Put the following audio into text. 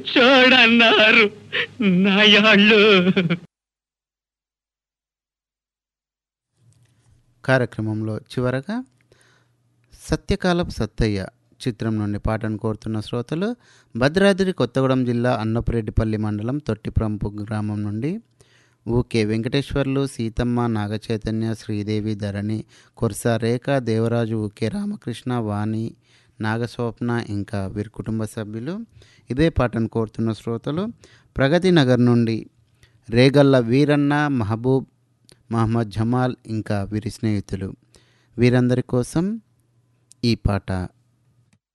చూడన్నారు నాయాళ్ళు కార్యక్రమంలో చివరగా సత్యకాలపు సత్తయ్య చిత్రం నుండి పాటను కోరుతున్న శ్రోతలు భద్రాద్రి కొత్తగూడెం జిల్లా అన్నపురెడ్డిపల్లి మండలం తొట్టిప్రంపు గ్రామం నుండి ఊకే వెంకటేశ్వర్లు సీతమ్మ నాగచైతన్య శ్రీదేవి ధరణి కొర్స రేఖ దేవరాజు ఊకే రామకృష్ణ వాణి నాగస్వప్న ఇంకా వీరి కుటుంబ సభ్యులు ఇదే పాటను కోరుతున్న శ్రోతలు ప్రగతి నగర్ నుండి రేగల్ల వీరన్న మహబూబ్ మహమ్మద్ జమాల్ ఇంకా వీరి స్నేహితులు వీరందరి కోసం ఈ పాట